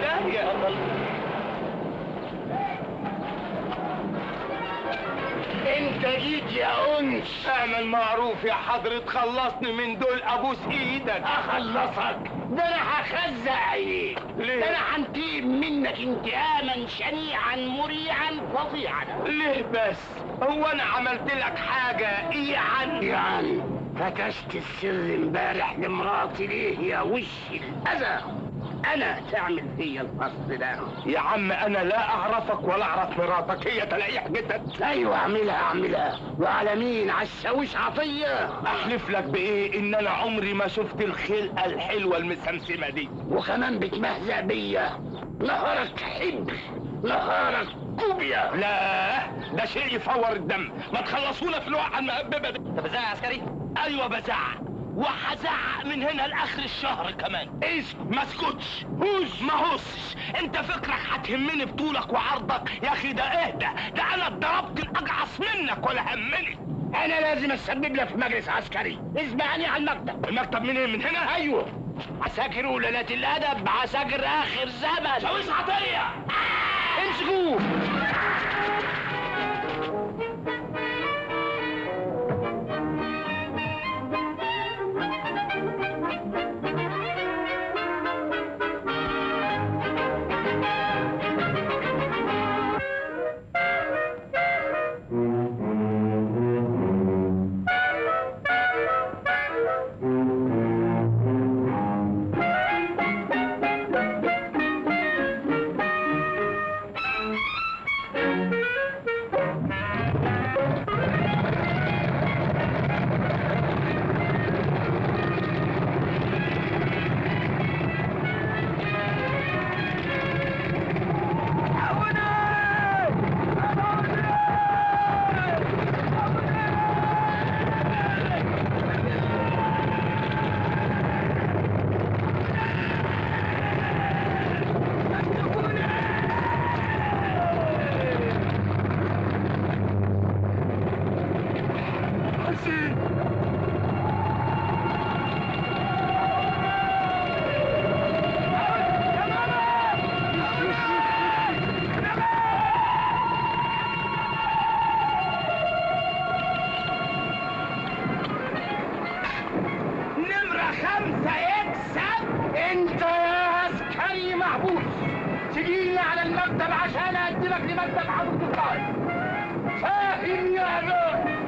داهيه انت جيت يا انس اعمل معروف يا حضرة خلصني من دول ابوس ايدك اخلصك ده انا هخزق عينيك ليه؟ ده انا هنتقم منك انتقاما شنيعا مريعا فظيعا ليه بس هو انا عملت لك حاجة ايه يعني يعني فتشت السر امبارح لمراتي ليه يا وش الاذى انا تعمل فيا الفصل ده يا عم انا لا اعرفك ولا اعرف مراتك هي تلاقي حاجتك ايوه اعملها اعملها وعلى مين على الشاويش عطيه احلف لك بايه ان انا عمري ما شفت الخلقه الحلوه المسمسمه دي وكمان بتمهزأ بيا نهارك حبر نهارك كوبيا لا ده شيء يفور الدم ما تخلصونا في الوقعه المهببه دي انت بتزعق يا عسكري ايوه بزعق وهزعق من هنا لاخر الشهر كمان اسم ما اسكتش هوز ما هوسش انت فكرك هتهمني بطولك وعرضك يا اخي ده اهدى ده انا اتضربت الاجعص منك ولا همني انا لازم اسبب لك في مجلس عسكري اسمعني على المكتب المكتب منين من هنا ايوه عساكر ولالة الادب عساكر اخر زمن شاويش عطيه امسكوه نمرة خمسة يكسب انت يا عسكري محبوس تجيلي على المكتب عشان اقدمك لمكتب حضرة القائد فاهم يا نور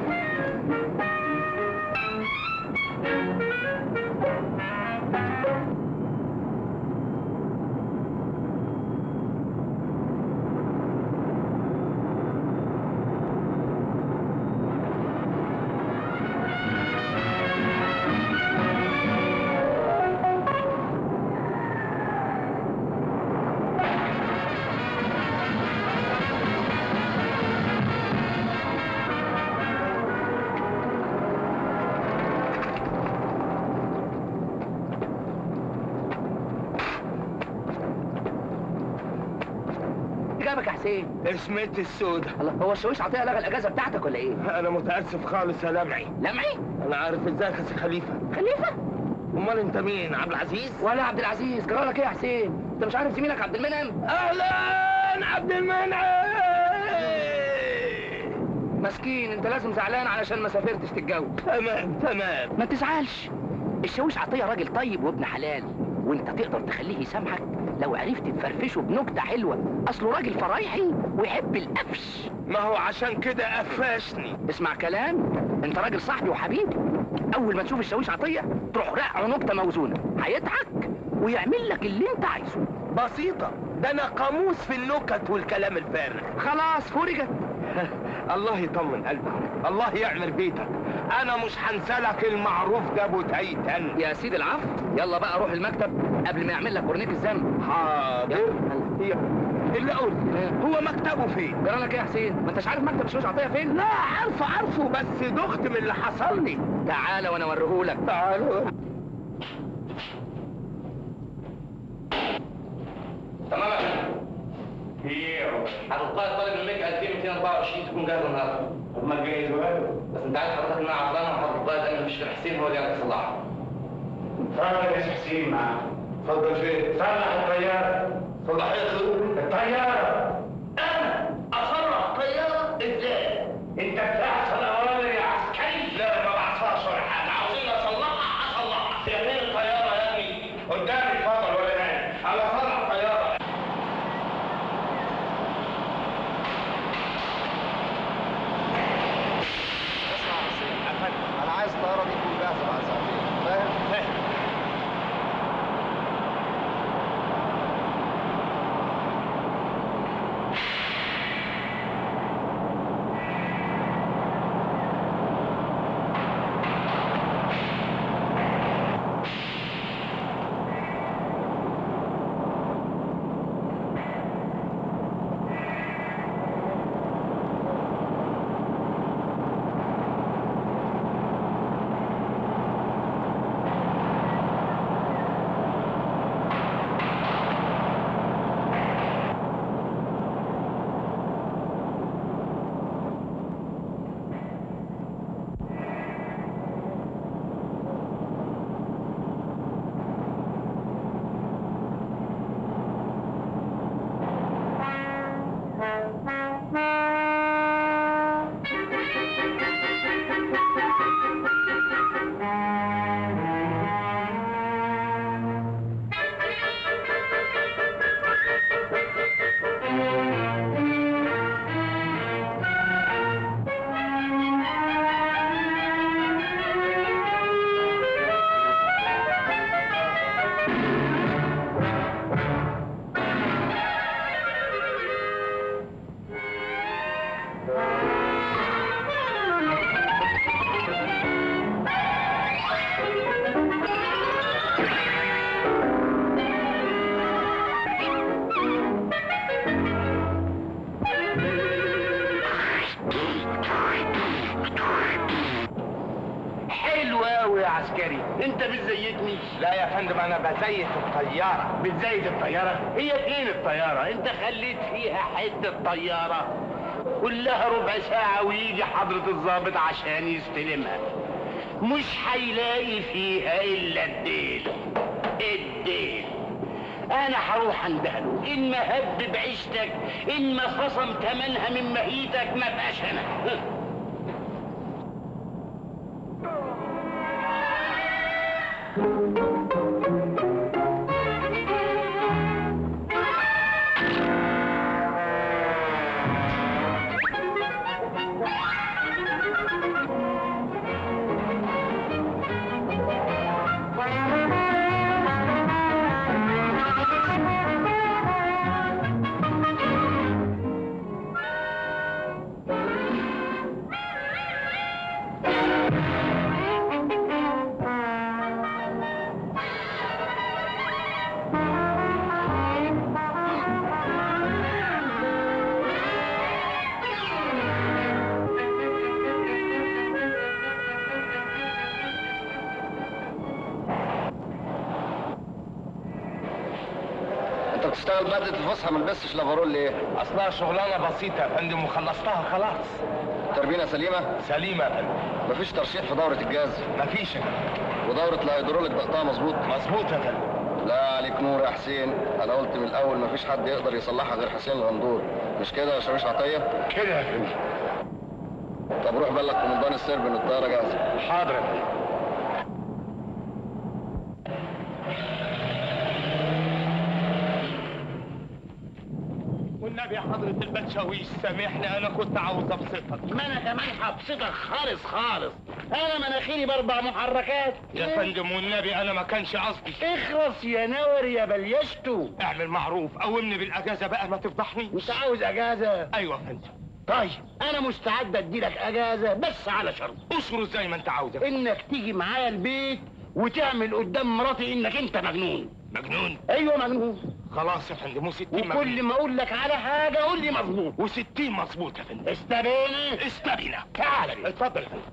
جابك يا حسين اسمتي السودة الله هو الشاويش عطيه لغى الاجازه بتاعتك ولا ايه انا متاسف خالص يا لمعي لمعي انا عارف ازيك يا سي خليفه خليفه امال انت مين عبد العزيز ولا عبد العزيز جرالك ايه يا حسين انت مش عارف زميلك عبد المنعم اهلا عبد المنعم مسكين انت لازم زعلان علشان ما سافرتش تتجوز تمام تمام ما تزعلش الشاويش عطيه راجل طيب وابن حلال وانت تقدر تخليه يسامحك لو عرفت تفرفشه بنكته حلوه اصله راجل فرايحي ويحب القفش ما هو عشان كده قفشني اسمع كلام انت راجل صاحبي وحبيبي اول ما تشوف الشاويش عطيه تروح رقعه نكته موزونه هيضحك ويعمل لك اللي انت عايزه بسيطة ده انا قاموس في النكت والكلام الفارغ خلاص فرجت الله يطمن قلبك الله يعمر بيتك انا مش هنسالك المعروف ده ابو تيتن يا سيدي العفو يلا بقى روح المكتب قبل ما يعمل لك ورنية الذنب حاضر هي اللي قلت هو مكتبه فين جرالك ايه يا حسين ما انتش عارف مكتب الشاويش عطيه فين لا عارفه عارفه بس دخت من اللي حصل لي تعالى وانا اوريهولك تعالوا تمام هتلقاء الطالب منك 2224 تكون جاهزه النهارده طب ما تجهزوها بس انت عارف حضرتك انها عطلانه وحضرتك القائد قال مفيش غير حسين هو اللي يعرف يصلحها اتفضل يا حسين معاك اتفضل فين؟ صلح الطيارة صلاح يا اخوي الطيارة انا اصرح طياره ازاي؟ انت بتحصل اوامر يا عسكري لا ما بعصاش ولا حاجه عاوزين اصلحها اصلحها يا فين الطياره يا ابني؟ قدامي اتفضل ولا نايم على صنع طياره اسمع يا حسين انا عايز الطياره دي تكون جاهزه بعد ساعتين فاهم حلو قوي يا عسكري انت بتزيدني لا يا فندم انا بزيت الطياره بتزيد الطيارة هي فين الطيارة انت خليت فيها حتة طيارة كلها ربع ساعة ويجي حضرة الضابط عشان يستلمها مش هيلاقي فيها الا الديل الديل انا هروح اندهله ان ما هب بعيشتك ان ما خصم تمنها من مهيتك ما بقاش انا انت بتشتغل بدله الفسحه ما لبستش لافارول ليه اصلها شغلانه بسيطه يا فندم وخلصتها خلاص تربينه سليمه سليمه يا فندم مفيش ترشيح في دوره الجاز مفيش يا فندم ودوره الهيدروليك ضغطها مظبوط مظبوط يا فندم لا عليك نور يا حسين انا قلت من الاول مفيش حد يقدر يصلحها غير حسين الغندور مش كده يا شاويش عطيه كده يا فندم طب روح بلغ كومندان السرب ان الطياره جاهزه حاضر يا فندم والنبي يا حضرة البتشاويش سامحني انا كنت عاوز ابسطك ما انا كمان هبسطك خالص خالص انا مناخيري باربع محركات يا فندم والنبي انا ما كانش قصدي اخرس يا نور يا بليشتو اعمل معروف قومني بالاجازه بقى ما تفضحني انت عاوز اجازه ايوه يا فندم طيب انا مستعد اديلك اجازه بس على شرط اشرط زي ما انت عاوز يا فندم. انك تيجي معايا البيت وتعمل قدام مراتي انك انت مجنون مجنون ايوه مجنون خلاص يا فندم وستين وكل ما اقول لك على حاجه قول لي مظبوط وستين مظبوط يا فندم استبينا استبينا تعال اتفضل يا فندم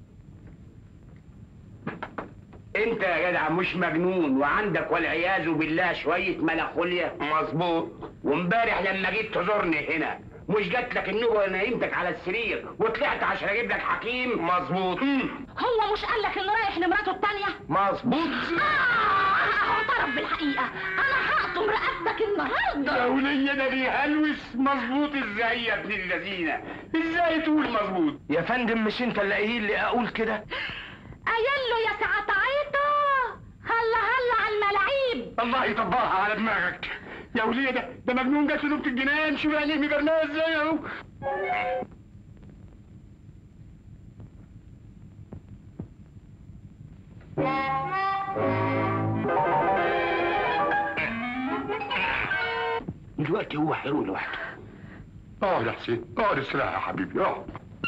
انت يا جدع مش مجنون وعندك والعياذ بالله شويه ملخوليا مظبوط وامبارح لما جيت تزورني هنا مش جات لك النوبه وانا نايمتك على السرير وطلعت عشان اجيب لك حكيم مظبوط هو مش قال لك انه رايح لمراته التانية؟ مظبوط آه اعترف بالحقيقة انا هقطم رقبتك النهاردة يا ولية ده بيهلوس مظبوط ازاي يا ابن اللذينه ازاي تقول مظبوط يا فندم مش انت اللي قايل لي اقول كده قايل له يا ساعة عيطة هلا هلا على الملاعيب الله يطبقها على دماغك يا ولية ده ده مجنون جات له نوبة الجنان شوف يعني مبرناه ازاي اهو دلوقتي هو هيروق لوحده اقعد يا حسين اقعد استريح يا حبيبي اقعد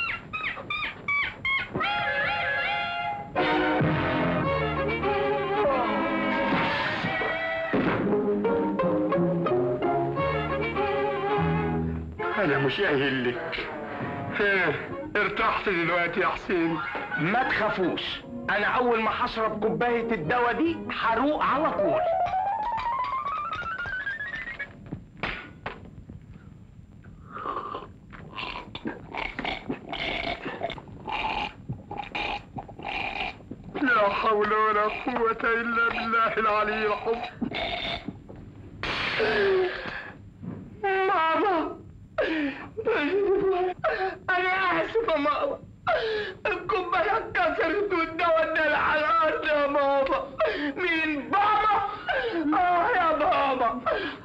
انا مش قايل لك ها، ارتحت دلوقتي يا حسين ما تخافوش انا اول ما هشرب كوبايه الدواء دي هروق على طول لا حول ولا قوة إلا بالله العلي العظيم ماما انا اسف يا ماما الكوبايه اتكسرت والدواء اتدلع على الارض يا ماما مين بابا اه يا بابا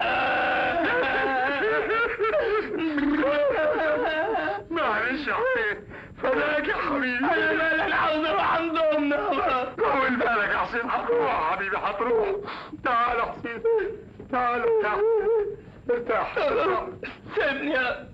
معلش يا حسين فداك يا حبيبي انا مالي انا عاوز اروح عند امنا طول بالك يا حسين هتروح يا حبيبي هتروح تعال يا حسين تعال ارتاح ارتاح سيبني يا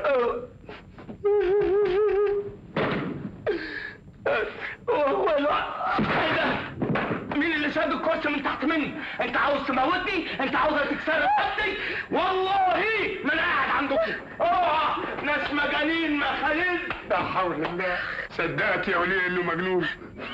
هو الوقت ايه ده؟ مين اللي شاد الكرسي من تحت مني؟ انت عاوز تموتني؟ انت عاوز تكسر رقبتي؟ والله ما انا قاعد عندكم اوعى ناس مجانين مخاليل لا حول الله صدقت يا وليه انه مجنون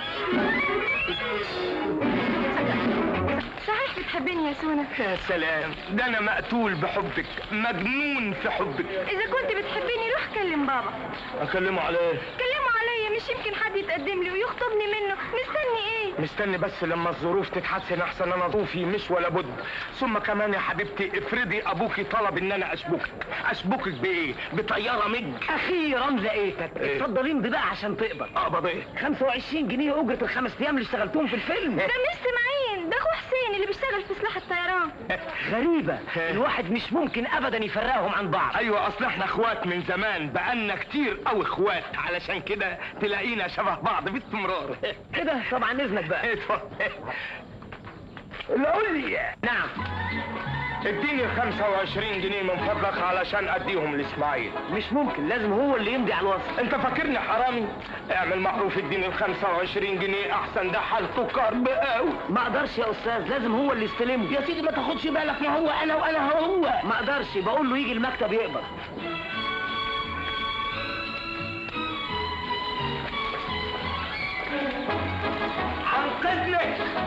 صحيح بتحبني يا سونا يا سلام ده انا مقتول بحبك مجنون في حبك اذا كنت بتحبيني روح كلم بابا اكلمه على ايه؟ كلمه عليا مش يمكن حد يتقدم لي ويخطبني منه مستني ايه مستني بس لما الظروف تتحسن احسن انا ظروفي مش ولا بد ثم كمان يا حبيبتي افرضي ابوكي طلب ان انا اشبكك اشبكك بايه بطياره مج اخيرا لقيتك إيه؟ اتفضل امضي بقى عشان تقبض اقبض ايه 25 جنيه اجره الخمس ايام اللي اشتغلتهم في الفيلم ده مش سماعين ده اخو حسين اللي بيشتغل في سلاح الطيران غريبة الواحد مش ممكن ابدا يفرقهم عن بعض ايوه اصل احنا اخوات من زمان بقالنا كتير قوي اخوات علشان كده تلاقينا شبه بعض باستمرار كده طبعا اذنك بقى اتفضل قول لي نعم اديني ال 25 جنيه من فضلك علشان اديهم لاسماعيل مش ممكن لازم هو اللي يمضي على الوصف انت فاكرني حرامي اعمل معروف اديني ال 25 جنيه احسن ده حالته كرب قوي ما اقدرش يا استاذ لازم هو اللي يستلمه يا سيدي ما تاخدش بالك ما هو انا وانا هو ما اقدرش بقول له يجي المكتب يقبض هنقذ لك